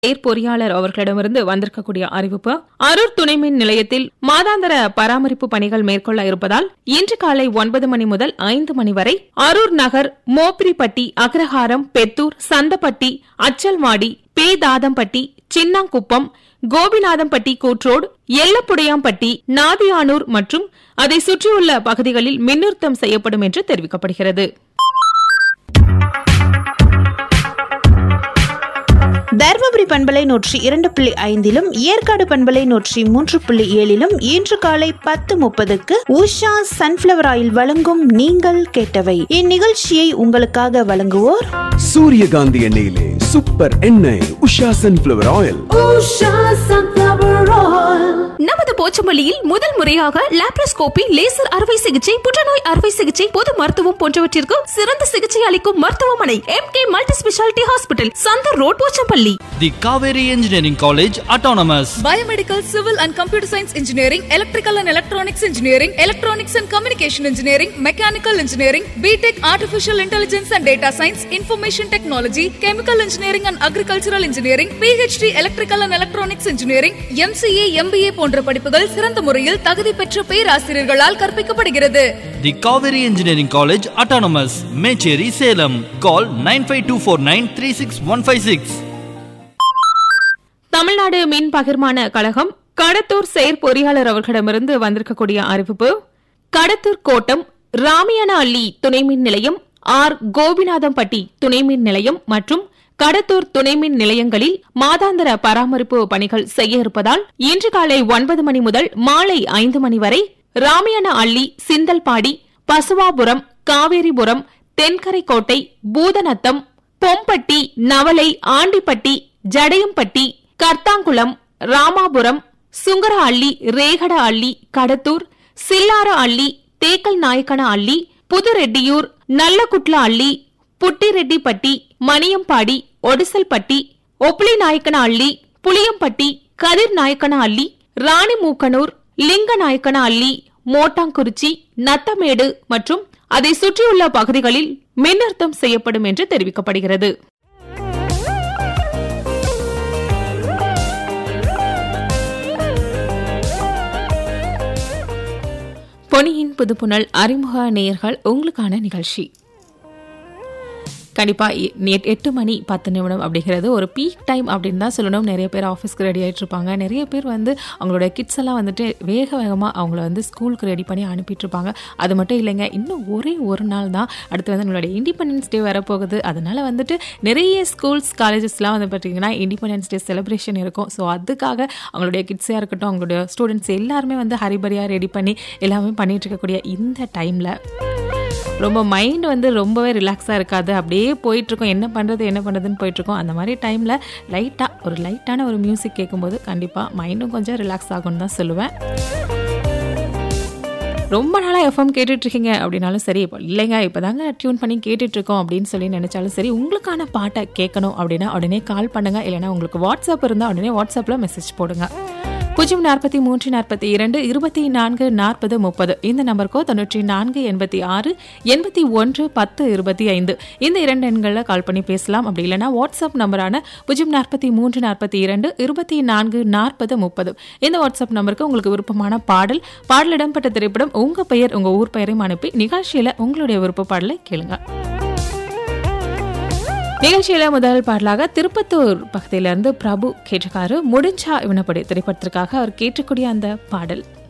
செயற் பொறியாளர் அவர்களிடமிருந்து வந்திருக்கக்கூடிய அறிவிப்பு அரூர் துணைமின் நிலையத்தில் மாதாந்திர பராமரிப்பு பணிகள் மேற்கொள்ள இருப்பதால் இன்று காலை ஒன்பது மணி முதல் ஐந்து மணி வரை அரூர் நகர் மோப்பிரிப்பட்டி அக்ரஹாரம் பெத்தூர் சந்தப்பட்டி அச்சல்வாடி பேதாதம்பட்டி சின்னாங்குப்பம் கோபிநாதம்பட்டி கூட்ரோடு எல்லப்புடையாம்பட்டி நாதியானூர் மற்றும் அதை சுற்றியுள்ள பகுதிகளில் மின்னிறுத்தம் செய்யப்படும் என்று தெரிவிக்கப்படுகிறது தர்மபுரி பண்பலை நூற்றி இரண்டு புள்ளி ஐந்திலும் ஏற்காடு பண்பலை நூற்றி மூன்று புள்ளி ஏழிலும் இன்று காலை பத்து முப்பதுக்கு உஷா சன்ஃபிளவர் ஆயில் வழங்கும் நீங்கள் கேட்டவை இந்நிகழ்ச்சியை உங்களுக்காக வழங்குவோர் சூரியகாந்தி எண்ணெயிலே சூப்பர் எண்ணெய் உஷா சன்ஃபிளவர் ஆயில் நமது போச்சமல்லியில் முதல் முறையாக லாப்ரோஸ்கோபி லேசர் அறுவை சிகிச்சை புற்றுநோய் அறுவை சிகிச்சை பொது மருத்துவம் போன்றவற்றிற்கு சிறந்த சிகிச்சை அளிக்கும் மருத்துவமனை M K multi speciality hospital சந்தர் road Pochampalli The Kaveri Engineering College Autonomous. Biomedical, Civil and Computer Science Engineering, Electrical and Electronics Engineering, Electronics and Communication Engineering, Mechanical Engineering, BTech Artificial Intelligence and Data Science, Information Technology, Chemical Engineering and Agricultural Engineering, PhD Electrical and Electronics Engineering, MCA, MBA போன்ற படிப்புகள் சிறந்த முறையில் தகுதி பெற்ற பேராசிரியர்களால் கற்பிக்கப்படுகிறது The Kaveri Engineering College Autonomous. Mecheri Salem. Call 95249 Tamil Nadu மின் பகிர்மான கழகம் கடத்தூர் செயற் பொறியாளர் அவர்களிடமிருந்து வந்திருக்கக்கூடிய அறிவிப்பு கடத்தூர் கோட்டம் ராமியன அள்ளி துணை மின் நிலையம் ஆர் கோபிநாதம்பட்டி துணை மின் நிலையம் மற்றும் கடத்தூர் துணை மின் நிலையங்களில் மாதாந்திர பராமரிப்பு பணிகள் செய்ய இருப்பதால் இன்று காலை ஒன்பது மணி முதல் மாலை ஐந்து மணி வரை ராமியன அள்ளி சிந்தல்பாடி பசுவாபுரம் காவேரிபுரம் தென்கரைக்கோட்டை பூதநத்தம் பொம்பட்டி நவலை ஆண்டிப்பட்டி ஜடையம்பட்டி கர்த்தாங்குளம் ராமாபுரம் சுங்கர அள்ளி ரேகட அள்ளி கடத்தூர் சில்லார அள்ளி தேக்கல் நாயக்கன அள்ளி புதுரெட்டியூர் நல்லகுட்ல அள்ளி புட்டிரெட்டிப்பட்டி மணியம்பாடி ஒடிசல்பட்டி ஒப்ளி நாயக்கன அள்ளி புளியம்பட்டி கதிர் நாயக்கன அள்ளி ராணிமூக்கனூர் லிங்க நாயக்கன அள்ளி மோட்டாங்குறிச்சி நத்தமேடு மற்றும் அதை சுற்றியுள்ள பகுதிகளில் மின்னர்த்தம் செய்யப்படும் என்று தெரிவிக்கப்படுகிறது பொனியின் புதுப்புணல் அறிமுக நேயர்கள் உங்களுக்கான நிகழ்ச்சி கண்டிப்பா எ- நெ- எட்டு மணி பத்து நிமிடம் அப்படிங்கிறது ஒரு பீக் டைம் அப்படின்னு தான் சொல்லணும் நிறைய பேர் ஆஃபீஸ்க்கு ரெடி ஆயிட்டு இருப்பாங்க நிறைய பேர் வந்து அவங்களோட கிட்ஸ் எல்லாம் வந்துட்டு வேக வேகமாக அவங்கள வந்து ஸ்கூலுக்கு ரெடி பண்ணி அனுப்பிட்டு இருப்பாங்க அது மட்டும் இல்லைங்க இன்னும் ஒரே ஒரு நாள் தான் அடுத்து வந்து நம்மளோட இண்டிபெண்டன்ஸ் டே வரப்போகுது அதனால வந்துட்டு நிறைய ஸ்கூல்ஸ் காலேஜஸ்லாம் வந்து பார்த்தீங்கன்னா இண்டிபெண்டன்ஸ் டே செலிப்ரேஷன் இருக்கும் ஸோ அதுக்காக அவங்களுடைய கிட்ஸாக இருக்கட்டும் அவங்களுடைய ஸ்டூடெண்ட்ஸ் எல்லாருமே வந்து ஹரிபரியாக ரெடி பண்ணி எல்லாமே பண்ணிட்டு இருக்கக்கூடிய இந்த டைமில் ரொம்ப மைண்ட் வந்து ரொம்பவே ரிலாக்ஸாக இருக்காது அப்படியே போயிட்டுருக்கோம் என்ன பண்ணுறது என்ன பண்ணுறதுன்னு போயிட்டுருக்கோம் அந்த மாதிரி டைமில் லைட்டாக ஒரு லைட்டான ஒரு மியூசிக் கேட்கும்போது கண்டிப்பாக மைண்டும் கொஞ்சம் ரிலாக்ஸ் ஆகும்னு தான் சொல்லுவேன் ரொம்ப நாளாக எஃப்எம் கேட்டுட்ருக்கீங்க அப்படின்னாலும் சரி இப்போ இல்லைங்க இப்போ தாங்க டியூன் பண்ணி கேட்டுட்ருக்கோம் அப்படின்னு சொல்லி நினச்சாலும் சரி உங்களுக்கான பாட்டை கேட்கணும் அப்படின்னா உடனே கால் பண்ணுங்கள் இல்லைனா உங்களுக்கு வாட்ஸ்அப் இருந்தால் உடனே வாட்ஸ்அப்பில் மெசேஜ் போடுங்க பூஜ்ஜியம் நாற்பத்தி மூன்று நாற்பத்தி இரண்டு இருபத்தி நான்கு நாற்பது முப்பது இந்த நம்பருக்கோ தொண்ணூற்றி நான்கு எண்பத்தி ஆறு எண்பத்தி ஒன்று பத்து இருபத்தி ஐந்து இந்த இரண்டு எண்களில் கால் பண்ணி பேசலாம் அப்படி இல்லைனா வாட்ஸ்அப் நம்பரான பூஜ்ஜியம் நாற்பத்தி மூன்று நாற்பத்தி இரண்டு இருபத்தி நான்கு நாற்பது முப்பது இந்த வாட்ஸ்அப் நம்பருக்கு உங்களுக்கு விருப்பமான பாடல் பாடல் இடம்பெற்ற திரைப்படம் உங்க பெயர் உங்க ஊர் பெயரையும் அனுப்பி நிகழ்ச்சியில உங்களுடைய விருப்ப பாடலை கேளுங்க நிகழ்ச்சியில முதல் பாடலாக திருப்பத்தூர் பகுதியிலிருந்து பிரபு கேட்டிருக்காரு முடிஞ்சா இவனப்படி திரைப்படத்திற்காக அவர் கேட்டக்கூடிய அந்த பாடல்